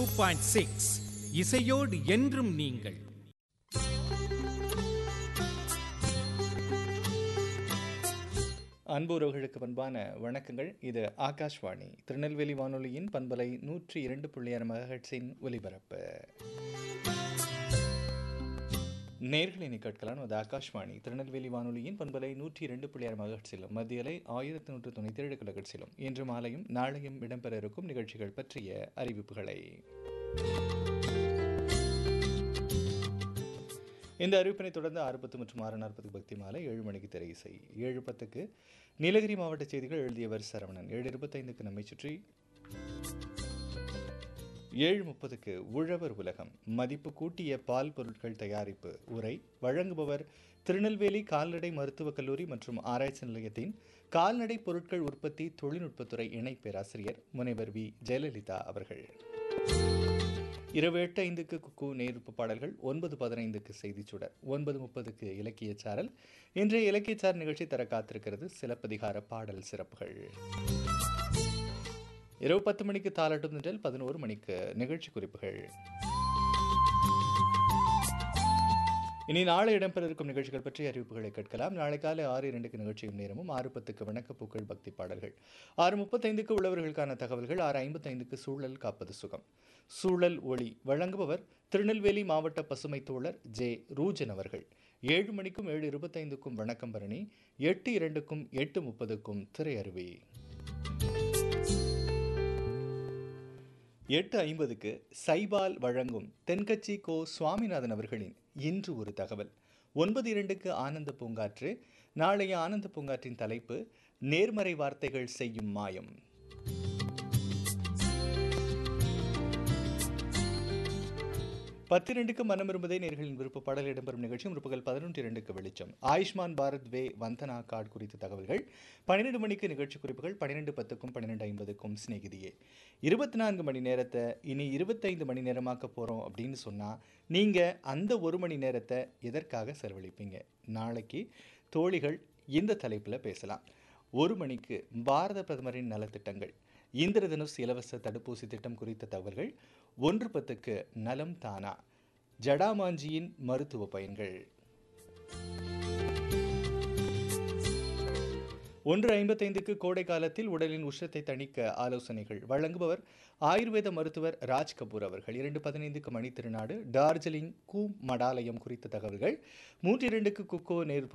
point six இசையோடு என்றும் நீங்கள் அன்பு உறவுகளுக்கு பண்பான வணக்கங்கள் இது ஆகாஷ்வாணி திருநெல்வேலி வானொலியின் பண்பலை நூற்றி இரண்டு புள்ளி ஆறு மெகாஹெட்ஸின் ஒலிபரப்பு நேர்களினை கேட்கலாம் அது ஆகாஷ்வாணி திருநெல்வேலி வானொலியின் பண்பலை நூற்றி இரண்டு புள்ளி ஆறு மெகாஹெட்ஸிலும் மத்தியலை ஆயிரத்தி நூற்று தொண்ணூற்றி ஏழு கிலோஹெட்ஸிலும் இன்று மாலையும் நாளையும் இடம்பெற இருக்கும் நிகழ்ச்சிகள் பற்றிய அறிவிப்புகளை இந்த அறிவிப்பினை தொடர்ந்து ஆறு பத்து மற்றும் ஆறு நாற்பதுக்கு பக்தி மாலை ஏழு மணிக்கு திரை இசை ஏழு பத்துக்கு நீலகிரி மாவட்ட செய்திகள் எழுதியவர் சரவணன் ஏழு இருபத்தைந்துக்கு நம்மை சுற்றி ஏழு முப்பதுக்கு உழவர் உலகம் மதிப்பு கூட்டிய பால் பொருட்கள் தயாரிப்பு உரை வழங்குபவர் திருநெல்வேலி கால்நடை மருத்துவக் கல்லூரி மற்றும் ஆராய்ச்சி நிலையத்தின் கால்நடை பொருட்கள் உற்பத்தி தொழில்நுட்பத்துறை இணை பேராசிரியர் முனைவர் வி ஜெயலலிதா அவர்கள் இரவு எட்டு ஐந்துக்கு குக்கு நேர்ப்பு பாடல்கள் ஒன்பது பதினைந்துக்கு செய்திச் சுடர் ஒன்பது முப்பதுக்கு இலக்கியச் சாரல் இன்றைய இலக்கியச்சார் நிகழ்ச்சி தர காத்திருக்கிறது சிலப்பதிகார பாடல் சிறப்புகள் இரவு பத்து மணிக்கு தாளாட்டும் நின்றல் பதினோரு மணிக்கு நிகழ்ச்சி குறிப்புகள் இனி நாளை இடம்பெற இருக்கும் நிகழ்ச்சிகள் பற்றிய அறிவிப்புகளை கேட்கலாம் நாளை காலை ஆறு இரண்டுக்கு நிகழ்ச்சியும் நேரமும் ஆறு பத்துக்கு வணக்கப்பூக்கள் பக்தி பாடல்கள் ஆறு முப்பத்தைந்துக்கு உழவர்களுக்கான தகவல்கள் ஆறு ஐம்பத்தைந்துக்கு சூழல் காப்பது சுகம் சூழல் ஒளி வழங்குபவர் திருநெல்வேலி மாவட்ட பசுமை தோழர் ஜே ரூஜன் அவர்கள் ஏழு மணிக்கும் ஏழு இருபத்தைந்துக்கும் வணக்கம் பரணி எட்டு இரண்டுக்கும் எட்டு முப்பதுக்கும் திரையருவி எட்டு ஐம்பதுக்கு சைபால் வழங்கும் தென்கட்சி கோ சுவாமிநாதன் அவர்களின் இன்று ஒரு தகவல் ஒன்பது இரண்டுக்கு ஆனந்த பூங்காற்று நாளைய ஆனந்த பூங்காற்றின் தலைப்பு நேர்மறை வார்த்தைகள் செய்யும் மாயம் பத்திரெண்டுக்கு மனம் இருப்பதே நேர்களின் விருப்ப பாடல் இடம்பெறும் நிகழ்ச்சி முற்பகல் பதினொன்று இரண்டுக்கு வெளிச்சம் ஆயுஷ்மான் பாரத் வே வந்தனா கார்டு குறித்த தகவல்கள் பன்னிரெண்டு மணிக்கு நிகழ்ச்சி குறிப்புகள் பன்னிரெண்டு பத்துக்கும் பன்னிரெண்டு ஐம்பதுக்கும் சிநேகிதியே இருபத்தி நான்கு மணி நேரத்தை இனி இருபத்தைந்து மணி நேரமாக்க போகிறோம் அப்படின்னு சொன்னால் நீங்கள் அந்த ஒரு மணி நேரத்தை எதற்காக செலவழிப்பீங்க நாளைக்கு தோழிகள் இந்த தலைப்பில் பேசலாம் ஒரு மணிக்கு பாரத பிரதமரின் நலத்திட்டங்கள் இந்திரதனுஷ் இலவச தடுப்பூசி திட்டம் குறித்த தகவல்கள் ஒன்று பத்துக்கு நலம் தானா ஜடாமாஞ்சியின் மருத்துவ பயன்கள் ஒன்று ஐம்பத்தைந்துக்கு கோடை காலத்தில் உடலின் உஷ்ணத்தை தணிக்க ஆலோசனைகள் வழங்குபவர் ஆயுர்வேத மருத்துவர் ராஜ் கபூர் அவர்கள் இரண்டு பதினைந்துக்கு மணி திருநாடு டார்ஜிலிங் கூ மடாலயம் குறித்த தகவல்கள் மூன்று இரண்டுக்கு குக்கோ நேர்ப்பு